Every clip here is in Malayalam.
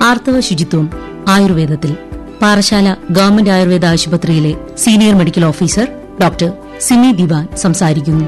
ആർത്തവ ശുചിത്വം ആയുർവേദത്തിൽ പാറശാല ഗവൺമെന്റ് ആയുർവേദ ആശുപത്രിയിലെ senior medical officer doctor Simi Diwan സംസാരിക്കുന്നു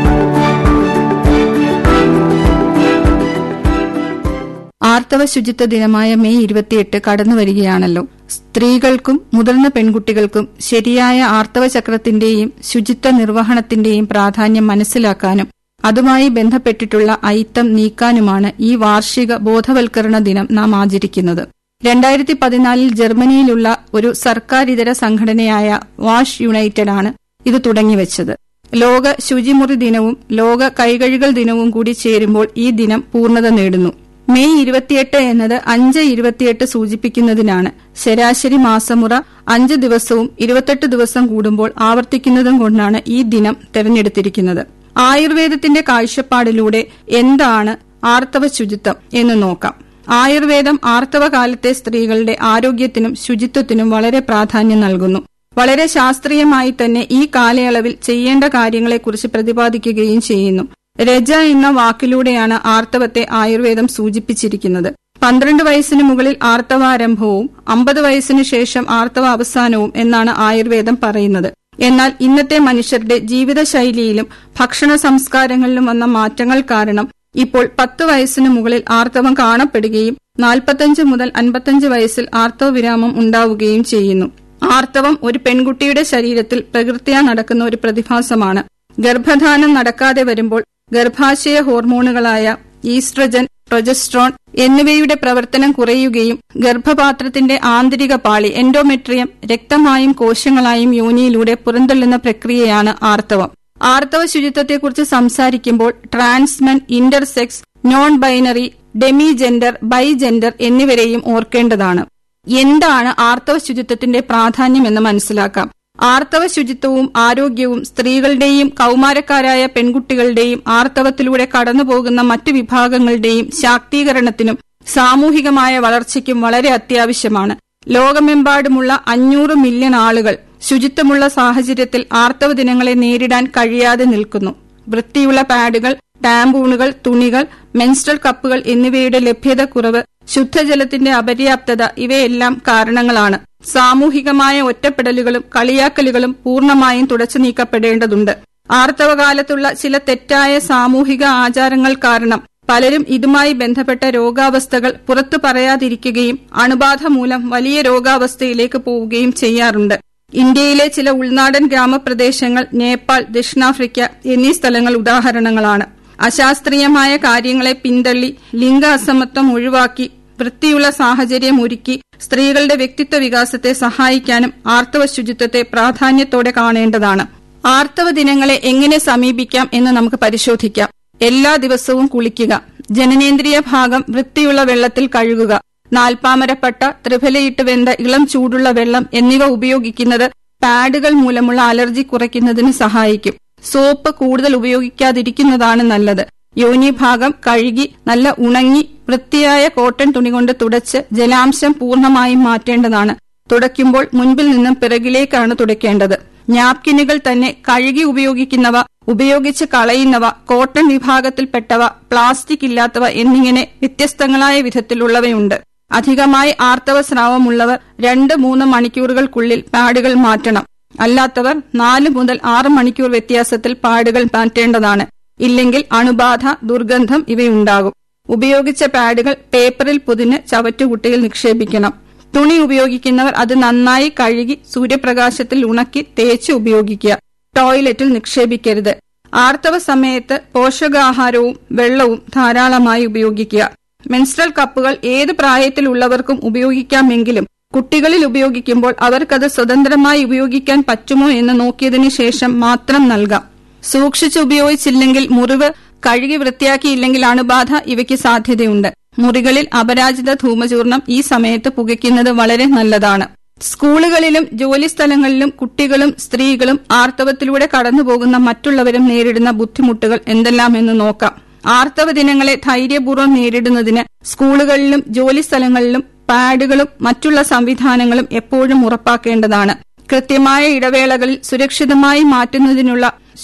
ആർത്തവ ശുചിത്വ ദിനമായ മെയ് ഇരുപത്തിയെട്ട് കടന്നുവരികയാണല്ലോ സ്ത്രീകൾക്കും മുതിർന്ന പെൺകുട്ടികൾക്കും ശരിയായ ആർത്തവ ചക്രത്തിന്റെയും ശുചിത്വ നിർവഹണത്തിന്റെയും പ്രാധാന്യം മനസ്സിലാക്കാനും അതുമായി ബന്ധപ്പെട്ടിട്ടുള്ള അയിത്തം നീക്കാനുമാണ് ഈ വാർഷിക ബോധവൽക്കരണ ദിനം നാം ആചരിക്കുന്നത് രണ്ടായിരത്തി പതിനാലിൽ ജർമ്മനിയിലുള്ള ഒരു സർക്കാരിതര സംഘടനയായ വാഷ് യുണൈറ്റഡ് ആണ് ഇത് തുടങ്ങിവെച്ചത് ലോക ശുചിമുറി ദിനവും ലോക കൈകഴുകൽ ദിനവും കൂടി ചേരുമ്പോൾ ഈ ദിനം പൂർണ്ണത നേടുന്നു മെയ് ഇരുപത്തിയെട്ട് എന്നത് അഞ്ച് ഇരുപത്തിയെട്ട് സൂചിപ്പിക്കുന്നതിനാണ് ശരാശരി മാസമുറ അഞ്ച് ദിവസവും ഇരുപത്തെട്ട് ദിവസം കൂടുമ്പോൾ ആവർത്തിക്കുന്നതും കൊണ്ടാണ് ഈ ദിനം തെരഞ്ഞെടുത്തിരിക്കുന്നത് ആയുർവേദത്തിന്റെ കാഴ്ചപ്പാടിലൂടെ എന്താണ് ആർത്തവ ശുചിത്വം എന്ന് നോക്കാം ആയുർവേദം ആർത്തവ കാലത്തെ സ്ത്രീകളുടെ ആരോഗ്യത്തിനും ശുചിത്വത്തിനും വളരെ പ്രാധാന്യം നൽകുന്നു വളരെ ശാസ്ത്രീയമായി തന്നെ ഈ കാലയളവിൽ ചെയ്യേണ്ട കാര്യങ്ങളെക്കുറിച്ച് പ്രതിപാദിക്കുകയും ചെയ്യുന്നു രജ എന്ന വാക്കിലൂടെയാണ് ആർത്തവത്തെ ആയുർവേദം സൂചിപ്പിച്ചിരിക്കുന്നത് പന്ത്രണ്ട് വയസ്സിന് മുകളിൽ ആർത്തവാരംഭവും അമ്പത് വയസ്സിന് ശേഷം ആർത്തവ അവസാനവും എന്നാണ് ആയുർവേദം പറയുന്നത് എന്നാൽ ഇന്നത്തെ മനുഷ്യരുടെ ജീവിതശൈലിയിലും ഭക്ഷണ സംസ്കാരങ്ങളിലും വന്ന മാറ്റങ്ങൾ കാരണം ഇപ്പോൾ പത്ത് വയസ്സിന് മുകളിൽ ആർത്തവം കാണപ്പെടുകയും നാൽപ്പത്തഞ്ച് മുതൽ അൻപത്തഞ്ച് വയസ്സിൽ ആർത്തവ വിരാമം ഉണ്ടാവുകയും ചെയ്യുന്നു ആർത്തവം ഒരു പെൺകുട്ടിയുടെ ശരീരത്തിൽ പ്രകൃത്യാ നടക്കുന്ന ഒരു പ്രതിഭാസമാണ് ഗർഭധാനം നടക്കാതെ വരുമ്പോൾ ഗർഭാശയ ഹോർമോണുകളായ ഈസ്ട്രജൻ പ്രൊജസ്ട്രോൺ എന്നിവയുടെ പ്രവർത്തനം കുറയുകയും ഗർഭപാത്രത്തിന്റെ ആന്തരിക പാളി എൻഡോമെട്രിയം രക്തമായും കോശങ്ങളായും യോനിയിലൂടെ പുറന്തള്ളുന്ന പ്രക്രിയയാണ് ആർത്തവം ആർത്തവ ശുചിത്വത്തെക്കുറിച്ച് സംസാരിക്കുമ്പോൾ transmen intersex non binary demigender bigender എന്നിവരെയും ഓർക്കേണ്ടതാണ് എന്താണ് ആർത്തവ ശുചിത്വത്തിന്റെ പ്രാധാന്യം എന്ന് മനസ്സിലാക്കാം ആർത്തവ ശുചിത്വവും ആരോഗ്യവും സ്ത്രീകളുടെയും കൌമാരക്കാരായ പെൺകുട്ടികളുടെയും ആർത്തവത്തിലൂടെ കടന്നുപോകുന്ന മറ്റു വിഭാഗങ്ങളുടെയും ശാക്തീകരണത്തിനും സാമൂഹികമായ വളർച്ചയ്ക്കും വളരെ അത്യാവശ്യമാണ് ലോകമെമ്പാടുമുള്ള അഞ്ഞൂറ് മില്യൺ ആളുകൾ ശുചിത്വമുള്ള സാഹചര്യത്തിൽ ആർത്തവ ദിനങ്ങളെ നേരിടാൻ കഴിയാതെ നിൽക്കുന്നു വൃത്തിയുള്ള പാഡുകൾ ടാമ്പൂണുകൾ തുണികൾ മെൻസ്ട്രൽ കപ്പുകൾ എന്നിവയുടെ ലഭ്യത കുറവ് ശുദ്ധജലത്തിന്റെ അപര്യാപ്തത ഇവയെല്ലാം കാരണങ്ങളാണ് സാമൂഹികമായ ഒറ്റപ്പെടലുകളും കളിയാക്കലുകളും പൂർണ്ണമായും തുടച്ചു നീക്കപ്പെടേണ്ടതുണ്ട് ആർത്തവകാലത്തുള്ള ചില തെറ്റായ സാമൂഹിക ആചാരങ്ങൾ കാരണം പലരും ഇതുമായി ബന്ധപ്പെട്ട രോഗാവസ്ഥകൾ പുറത്തു പറയാതിരിക്കുകയും അണുബാധ മൂലം വലിയ രോഗാവസ്ഥയിലേക്ക് പോവുകയും ചെയ്യാറുണ്ട് ഇന്ത്യയിലെ ചില ഉൾനാടൻ ഗ്രാമപ്രദേശങ്ങൾ നേപ്പാൾ ദക്ഷിണാഫ്രിക്ക എന്നീ സ്ഥലങ്ങൾ ഉദാഹരണങ്ങളാണ് അശാസ്ത്രീയമായ കാര്യങ്ങളെ പിന്തള്ളി ലിംഗ അസമത്വം ഒഴിവാക്കി വൃത്തിയുള്ള സാഹചര്യം ഒരുക്കി സ്ത്രീകളുടെ വ്യക്തിത്വ വികാസത്തെ സഹായിക്കാനും ആർത്തവ ശുചിത്വത്തെ പ്രാധാന്യത്തോടെ കാണേണ്ടതാണ് ആർത്തവ ദിനങ്ങളെ എങ്ങനെ സമീപിക്കാം എന്ന് നമുക്ക് പരിശോധിക്കാം എല്ലാ ദിവസവും കുളിക്കുക ജനനേന്ദ്രിയ ഭാഗം വൃത്തിയുള്ള വെള്ളത്തിൽ കഴുകുക നാൽപ്പാമരപ്പട്ട ത്രിഫലയിട്ട് വെന്ത ഇളം ചൂടുള്ള വെള്ളം എന്നിവ ഉപയോഗിക്കുന്നത് പാഡുകൾ മൂലമുള്ള അലർജി കുറയ്ക്കുന്നതിന് സഹായിക്കും സോപ്പ് കൂടുതൽ ഉപയോഗിക്കാതിരിക്കുന്നതാണ് നല്ലത് യോനി ഭാഗം കഴുകി നല്ല ഉണങ്ങി വൃത്തിയായ കോട്ടൺ തുണി കൊണ്ട് തുടച്ച് ജലാംശം പൂർണ്ണമായും മാറ്റേണ്ടതാണ് തുടയ്ക്കുമ്പോൾ മുൻപിൽ നിന്നും പിറകിലേക്കാണ് തുടയ്ക്കേണ്ടത് നാപ്കിനുകൾ തന്നെ കഴുകി ഉപയോഗിക്കുന്നവ ഉപയോഗിച്ച് കളയുന്നവ കോട്ടൺ വിഭാഗത്തിൽപ്പെട്ടവ പ്ലാസ്റ്റിക് ഇല്ലാത്തവ എന്നിങ്ങനെ വ്യത്യസ്തങ്ങളായ വിധത്തിലുള്ളവയുണ്ട് അധികമായി ആർത്തവ സ്രാവമുള്ളവർ രണ്ട് മൂന്ന് മണിക്കൂറുകൾക്കുള്ളിൽ പാഡുകൾ മാറ്റണം അല്ലാത്തവർ നാല് മുതൽ ആറ് മണിക്കൂർ വ്യത്യാസത്തിൽ പാഡുകൾ മാറ്റേണ്ടതാണ് ഇല്ലെങ്കിൽ അണുബാധ ദുർഗന്ധം ഇവയുണ്ടാകും ഉപയോഗിച്ച പാഡുകൾ പേപ്പറിൽ പൊതിഞ്ഞ് ചവറ്റുകുട്ടിയിൽ നിക്ഷേപിക്കണം തുണി ഉപയോഗിക്കുന്നവർ അത് നന്നായി കഴുകി സൂര്യപ്രകാശത്തിൽ ഉണക്കി തേച്ച് ഉപയോഗിക്കുക ടോയ്ലറ്റിൽ നിക്ഷേപിക്കരുത് ആർത്തവ സമയത്ത് പോഷകാഹാരവും വെള്ളവും ധാരാളമായി ഉപയോഗിക്കുക മെൻസ്ട്രൽ കപ്പുകൾ ഏത് പ്രായത്തിലുള്ളവർക്കും ഉപയോഗിക്കാമെങ്കിലും കുട്ടികളിൽ ഉപയോഗിക്കുമ്പോൾ അവർക്കത് സ്വതന്ത്രമായി ഉപയോഗിക്കാൻ പറ്റുമോ എന്ന് നോക്കിയതിനു ശേഷം മാത്രം നൽകാം സൂക്ഷിച്ച് ഉപയോഗിച്ചില്ലെങ്കിൽ മുറിവ് കഴുകി വൃത്തിയാക്കിയില്ലെങ്കിൽ അണുബാധ ഇവയ്ക്ക് സാധ്യതയുണ്ട് മുറികളിൽ അപരാജിത ധൂമചൂർണം ഈ സമയത്ത് പുകയ്ക്കുന്നത് വളരെ നല്ലതാണ് സ്കൂളുകളിലും ജോലിസ്ഥലങ്ങളിലും കുട്ടികളും സ്ത്രീകളും ആർത്തവത്തിലൂടെ കടന്നുപോകുന്ന മറ്റുള്ളവരും നേരിടുന്ന ബുദ്ധിമുട്ടുകൾ എന്തെല്ലാമെന്ന് നോക്കാം ആർത്തവ ദിനങ്ങളെ ധൈര്യപൂർവ്വം നേരിടുന്നതിന് സ്കൂളുകളിലും ജോലിസ്ഥലങ്ങളിലും പാഡുകളും മറ്റുള്ള സംവിധാനങ്ങളും എപ്പോഴും ഉറപ്പാക്കേണ്ടതാണ് കൃത്യമായ ഇടവേളകളിൽ സുരക്ഷിതമായി മാറ്റുന്നതിനുള്ള